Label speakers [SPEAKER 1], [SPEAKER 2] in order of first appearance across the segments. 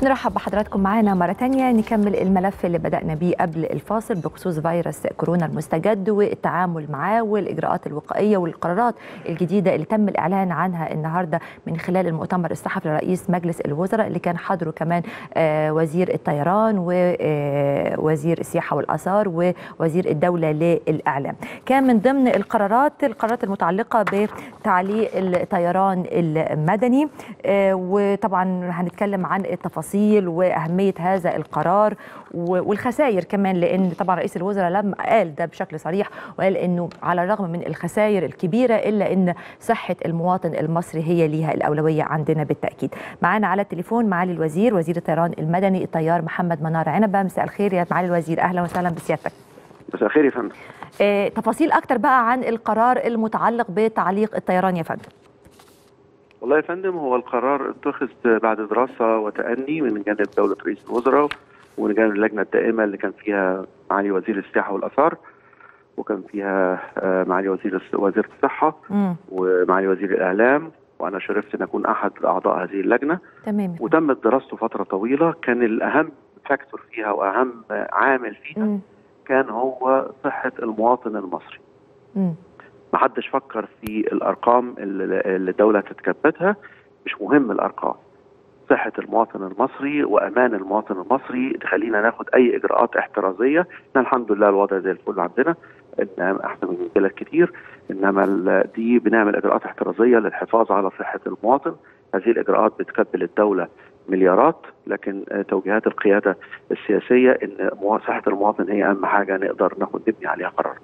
[SPEAKER 1] نرحب بحضراتكم معنا مرة تانية نكمل الملف اللي بدأنا بيه قبل الفاصل بخصوص فيروس كورونا المستجد والتعامل معاه والإجراءات الوقائية والقرارات الجديدة اللي تم الإعلان عنها النهاردة من خلال المؤتمر الصحفي لرئيس مجلس الوزراء اللي كان حضره كمان آه، وزير الطيران ووزير السياحة والآثار ووزير الدولة للإعلام كان من ضمن القرارات القرارات المتعلقة بتعليق الطيران المدني آه، وطبعا هنتكلم عن التفاصيل واهميه هذا القرار والخسائر كمان لان طبعا رئيس الوزراء لما قال ده بشكل صريح وقال انه على الرغم من الخسائر الكبيره الا ان صحه المواطن المصري هي ليها الاولويه عندنا بالتاكيد. معانا على التليفون معالي الوزير وزير الطيران المدني الطيار محمد منار عنبه مساء الخير يا معالي الوزير اهلا وسهلا بسيادتك.
[SPEAKER 2] مساء الخير يا فندم.
[SPEAKER 1] آه تفاصيل اكتر بقى عن القرار المتعلق بتعليق الطيران يا فندم.
[SPEAKER 2] والله يا فندم هو القرار اتخذ بعد دراسة وتأني من جانب دولة رئيس الوزراء ومن جانب اللجنة الدائمة اللي كان فيها معالي وزير السياحة والآثار وكان فيها معالي وزير وزير الصحة ومعالي وزير الإعلام وأنا شرفت أن أكون أحد أعضاء هذه اللجنة
[SPEAKER 1] تمام
[SPEAKER 2] وتمت دراسته فترة طويلة كان الأهم فاكتور فيها وأهم عامل فيها م. كان هو صحة المواطن المصري
[SPEAKER 1] م.
[SPEAKER 2] ما حدش فكر في الارقام اللي الدوله تتكبدها مش مهم الارقام صحه المواطن المصري وامان المواطن المصري تخلينا ناخد اي اجراءات احترازيه احنا الحمد لله الوضع زي الفل عندنا ان احسن من بلاد كتير انما دي بنعمل اجراءات احترازيه للحفاظ على صحه المواطن هذه الاجراءات بتكبل الدوله مليارات لكن توجيهات القياده السياسيه ان صحه المواطن هي اهم حاجه نقدر ناخد نبني عليها قرار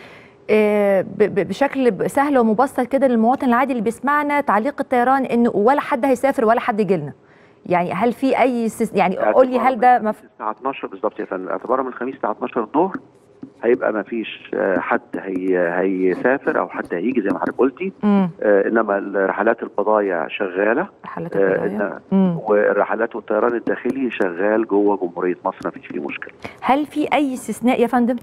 [SPEAKER 1] بشكل سهل ومبسط كده للمواطن العادي اللي بيسمعنا تعليق الطيران انه ولا حد هيسافر ولا حد يجي لنا يعني هل في اي سس... يعني قول لي هل ده
[SPEAKER 2] مف... الساعه 12 بالظبط يا فندم اعتبارا من الخميس الساعه 12 الظهر هيبقى ما فيش حد هي هيسافر او حد هيجي زي ما حضرتك قلتي آه انما رحلات البضائع شغاله
[SPEAKER 1] رحلات البضائع
[SPEAKER 2] آه والرحلات والطيران الداخلي شغال جوه جمهوريه مصر ما فيش فيه مشكله
[SPEAKER 1] هل في اي استثناء يا فندم؟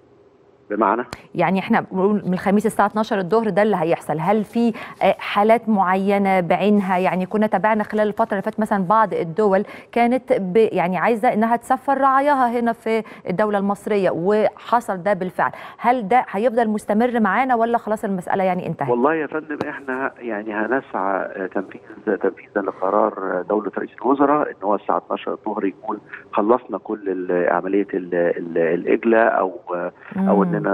[SPEAKER 2] بمعنى
[SPEAKER 1] يعني احنا بنقول من الخميس الساعه 12 الظهر ده اللي هيحصل هل في حالات معينه بعينها يعني كنا تابعنا خلال الفتره اللي فاتت مثلا بعض الدول كانت ب يعني عايزه انها تسفر رعاياها هنا في الدوله المصريه وحصل ده بالفعل هل ده هيفضل مستمر معانا ولا خلاص المساله يعني انتهت
[SPEAKER 2] والله يا فندم احنا يعني هنسعى تنفيذ تنفيذا لقرار دوله رئيس الوزراء ان هو الساعه 12 الظهر يكون خلصنا كل عمليه الاجلاء او
[SPEAKER 1] مم.
[SPEAKER 2] او اننا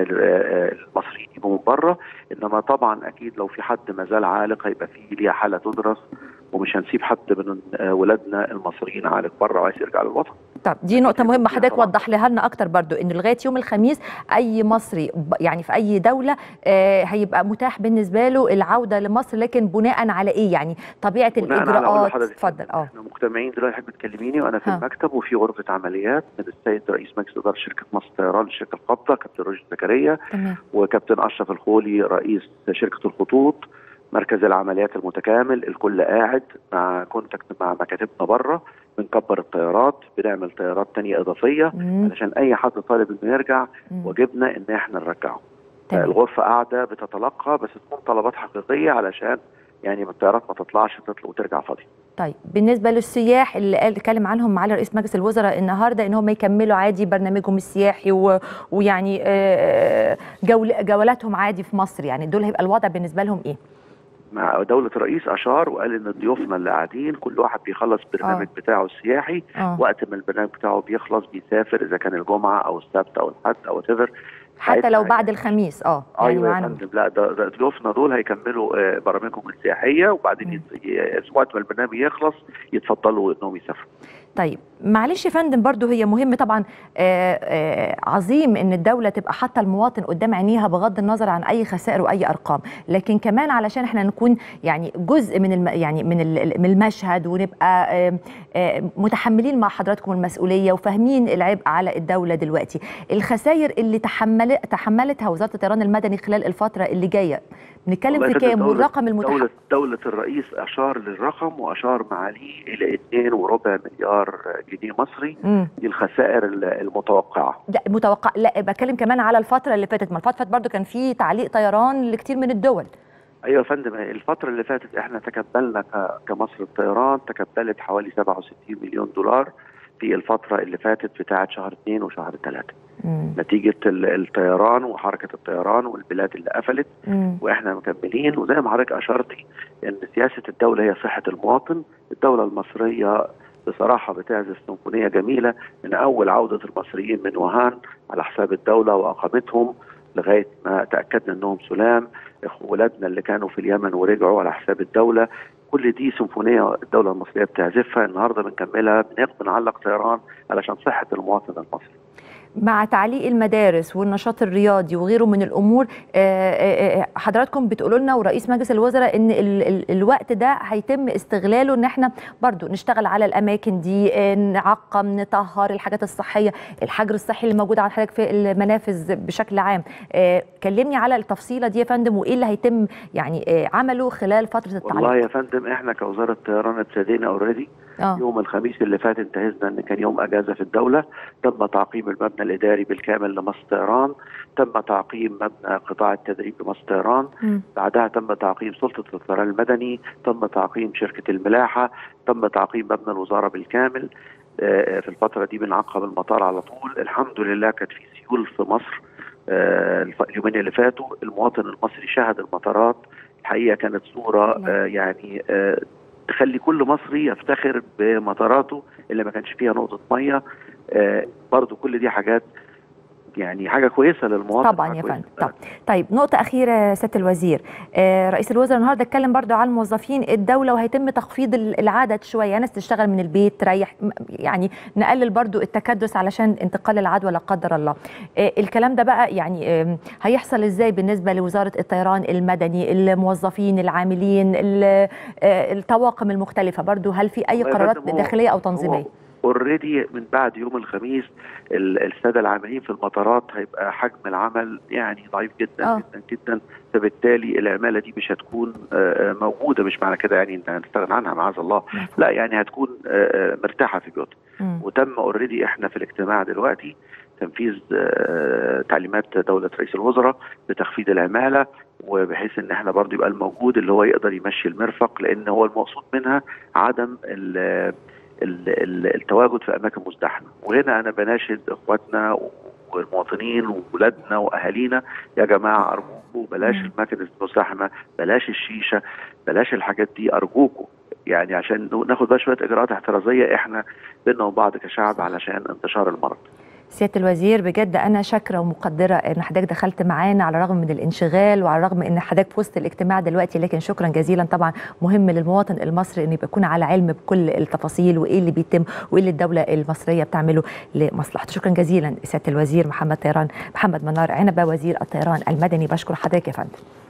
[SPEAKER 2] المصريين يجيبوا من بره انما طبعا اكيد لو في حد ما زال عالق هيبقى في ليها حاله تدرس ومش هنسيب حد من ولادنا المصريين عالق بره وعايز يرجع للوطن
[SPEAKER 1] طب دي نقطة مهمة حضرتك وضح لها لنا أكتر برضو إن لغاية يوم الخميس أي مصري يعني في أي دولة آه هيبقى متاح بالنسبة له العودة لمصر لكن بناء على إيه يعني طبيعة الإجراءات اتفضل
[SPEAKER 2] اه احنا مجتمعين دلوقتي حضرتك بتكلميني وأنا في ها. المكتب وفي غرفة عمليات من السيد رئيس مجلس إدارة شركة مصر الطيران الشركة القابضة كابتن رشدي زكريا وكابتن أشرف الخولي رئيس شركة الخطوط مركز العمليات المتكامل الكل قاعد مع كونتاكت مع مكاتبنا بره بنكبر الطيارات بنعمل طيارات تانية إضافية
[SPEAKER 1] مم.
[SPEAKER 2] علشان أي حد طالب إنه يرجع
[SPEAKER 1] مم.
[SPEAKER 2] واجبنا إن إحنا نرجعه
[SPEAKER 1] تمام.
[SPEAKER 2] الغرفة قاعدة بتتلقى بس تكون طلبات حقيقية علشان يعني الطيارات ما تطلعش تطلع وترجع فاضية
[SPEAKER 1] طيب بالنسبه للسياح اللي قال اتكلم عنهم معالي رئيس مجلس الوزراء النهارده ان هم يكملوا عادي برنامجهم السياحي و... ويعني آه، جول... جولاتهم عادي في مصر يعني دول هيبقى الوضع بالنسبه لهم ايه؟
[SPEAKER 2] مع دولة الرئيس أشار وقال إن ضيوفنا اللي قاعدين كل واحد بيخلص البرنامج
[SPEAKER 1] آه.
[SPEAKER 2] بتاعه السياحي
[SPEAKER 1] آه.
[SPEAKER 2] وقت ما البرنامج بتاعه بيخلص بيسافر إذا كان الجمعة أو السبت أو الحد أو تفر
[SPEAKER 1] حتى لو بعد الخميس اه يعني
[SPEAKER 2] ايوه يا
[SPEAKER 1] معانا
[SPEAKER 2] فندم لا ده ده ضيوفنا دول هيكملوا آه، برامجهم السياحيه وبعدين
[SPEAKER 1] مم.
[SPEAKER 2] يت- ي- وقت ما البرنامج يخلص يتفضلوا انهم يسافروا
[SPEAKER 1] طيب معلش يا فندم برضو هي مهم طبعا آه، آه، عظيم ان الدوله تبقى حاطه المواطن قدام عينيها بغض النظر عن اي خسائر واي ارقام لكن كمان علشان احنا نكون يعني جزء من الم يعني من ال- من المشهد ونبقى آه، آه، متحملين مع حضراتكم المسؤوليه وفاهمين العبء على الدوله دلوقتي الخسائر اللي تحمل تحملتها وزاره الطيران المدني خلال الفتره اللي جايه بنتكلم
[SPEAKER 2] والله
[SPEAKER 1] في
[SPEAKER 2] يا فندم
[SPEAKER 1] كام
[SPEAKER 2] دولة-
[SPEAKER 1] والرقم المتحمل
[SPEAKER 2] دولة دولة الرئيس أشار للرقم وأشار معاليه إلى 2 وربع مليار جنيه مصري
[SPEAKER 1] مم.
[SPEAKER 2] دي الخسائر ال- المتوقعة
[SPEAKER 1] لا متوقع لا بتكلم كمان على الفتره اللي فاتت ما الفتره اللي فاتت برضو كان في تعليق طيران لكتير من الدول
[SPEAKER 2] ايوه يا فندم الفتره اللي فاتت احنا تكبلنا ك- كمصر الطيران تكبلت حوالي 67 مليون دولار في الفتره اللي فاتت بتاعه شهر اثنين وشهر ثلاثه
[SPEAKER 1] مم.
[SPEAKER 2] نتيجه ال- الطيران وحركه الطيران والبلاد اللي قفلت
[SPEAKER 1] مم.
[SPEAKER 2] واحنا مكملين وزي ما حضرتك اشرتي ان سياسه الدوله هي صحه المواطن، الدوله المصريه بصراحه بتعزف سيمفونيه جميله من اول عوده المصريين من وهان على حساب الدوله واقامتهم لغايه ما تاكدنا انهم سلام، إخو- ولادنا اللي كانوا في اليمن ورجعوا على حساب الدوله، كل دي سيمفونيه الدوله المصريه بتعزفها النهارده بنكملها بن- بنعلق طيران علشان صحه المواطن المصري.
[SPEAKER 1] مع تعليق المدارس والنشاط الرياضي وغيره من الامور آه، آه، آه، حضراتكم بتقولوا لنا ورئيس مجلس الوزراء ان ال- ال- الوقت ده هيتم استغلاله ان احنا برضو نشتغل على الاماكن دي آه، نعقم نطهر الحاجات الصحيه الحجر الصحي اللي موجود عند حضرتك في المنافذ بشكل عام آه، كلمني على التفصيله دي يا فندم وايه اللي هيتم يعني آه، عمله خلال فتره
[SPEAKER 2] والله
[SPEAKER 1] التعليق
[SPEAKER 2] يا فندم احنا كوزاره طيران ابتدينا اوريدي
[SPEAKER 1] اه
[SPEAKER 2] يوم الخميس اللي فات انتهزنا ان كان يوم اجازه في الدوله تم تعقيم المبنى الاداري بالكامل لمصر طيران تم تعقيم مبنى قطاع التدريب لمصر طيران
[SPEAKER 1] مم.
[SPEAKER 2] بعدها تم تعقيم سلطه الطيران المدني تم تعقيم شركه الملاحه تم تعقيم مبنى الوزاره بالكامل آه، في الفتره دي بنعقم المطار على طول الحمد لله كانت في سيول في مصر آه، الف- اليومين اللي فاتوا المواطن المصري شهد المطارات الحقيقه كانت صوره
[SPEAKER 1] نعم.
[SPEAKER 2] آه، يعني آه، تخلي كل مصري يفتخر بمطاراته اللي ما كانش فيها نقطه ميه آه، برضو كل دي حاجات يعني حاجه كويسه للمواطن
[SPEAKER 1] طبعا
[SPEAKER 2] حاجة
[SPEAKER 1] يا
[SPEAKER 2] كويسة.
[SPEAKER 1] فندم طب طيب نقطة أخيرة يا سيادة الوزير آه رئيس الوزراء النهاردة اتكلم برضو على الموظفين الدولة وهيتم تخفيض ال- العدد شوية ناس تشتغل من البيت تريح م- يعني نقلل برضو التكدس علشان انتقال العدوى لا قدر الله آه الكلام ده بقى يعني آه هيحصل ازاي بالنسبة لوزارة الطيران المدني الموظفين العاملين ال- آه الطواقم المختلفة برضو هل في أي
[SPEAKER 2] والله يا
[SPEAKER 1] قرارات
[SPEAKER 2] فندم هو-
[SPEAKER 1] داخلية أو تنظيمية؟
[SPEAKER 2] اوريدي من بعد يوم الخميس ال- الساده العاملين في المطارات هيبقى حجم العمل يعني ضعيف جدا
[SPEAKER 1] آه.
[SPEAKER 2] جدا جدا فبالتالي العماله دي مش هتكون آه، آه، موجوده مش معنى كده يعني ان نستغنى عنها معاذ الله لا يعني هتكون آه، آه، مرتاحه في بيوتها
[SPEAKER 1] مم.
[SPEAKER 2] وتم اوريدي احنا في الاجتماع دلوقتي تنفيذ آه، تعليمات دوله رئيس الوزراء بتخفيض العماله وبحيث ان احنا برضو يبقى الموجود اللي هو يقدر يمشي المرفق لان هو المقصود منها عدم ال- ال- ال- التواجد في اماكن مزدحمه وهنا انا بناشد اخواتنا والمواطنين وولادنا واهالينا يا جماعه ارجوكم بلاش
[SPEAKER 1] مم.
[SPEAKER 2] الماكن المزدحمه بلاش الشيشه بلاش الحاجات دي ارجوكم يعني عشان ناخد بقى شويه اجراءات احترازيه احنا بينا وبعض كشعب علشان انتشار المرض
[SPEAKER 1] سياده الوزير بجد انا شاكره ومقدره ان حضرتك دخلت معانا على الرغم من الانشغال وعلى الرغم ان حضرتك في وسط الاجتماع دلوقتي لكن شكرا جزيلا طبعا مهم للمواطن المصري انه يكون على علم بكل التفاصيل وايه اللي بيتم وايه اللي الدوله المصريه بتعمله لمصلحته شكرا جزيلا سياده الوزير محمد طيران محمد منار عنبه وزير الطيران المدني بشكر حضرتك يا فندم